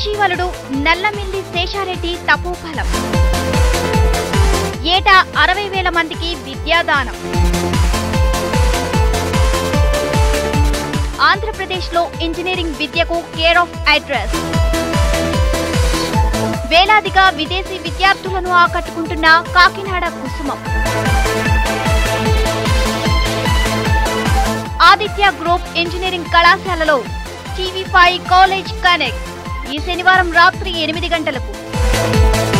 కృషివలుడు నల్లమిల్లి శేషారెడ్డి తపోఫలం ఏటా అరవై వేల మందికి విద్యాదానం ఆంధ్రప్రదేశ్లో ఇంజనీరింగ్ విద్యకు కేర్ ఆఫ్ అడ్రస్ వేలాదిగా విదేశీ విద్యార్థులను ఆకట్టుకుంటున్న కాకినాడ కుసుమం ఆదిత్య గ్రూప్ ఇంజనీరింగ్ కళాశాలలో టీవీ ఫైవ్ కాలేజ్ కనెక్ట్ ఈ శనివారం రాత్రి ఎనిమిది గంటలకు